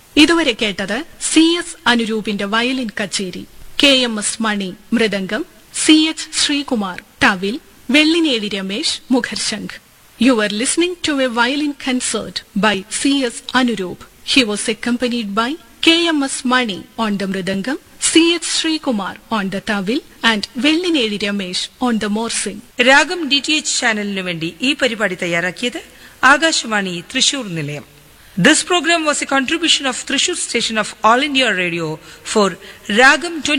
ഇതുവരെ കേട്ടത് C S അനുരൂപിന്റെ വയലിൻ കച്ചേരി K M S Mani mridangam C H Sreekumar thavil Vellinezhi Ramesh മുഖർശംഖ് you are listening to a violin concert by C S Anuroop he was accompanied by K M S Mani on the mridangam C H Sreekumar on the thavil and Vellinezhi Ramesh on the morsing ragam D T H ചാനലിനു വേണ്ടി ഈ പരിപാടി തയ്യാറാക്കിയത് ആകാശവാണി തൃശൂർ നിലയം this programme was a contribution of Thrissur station of All India Radio for രാഗം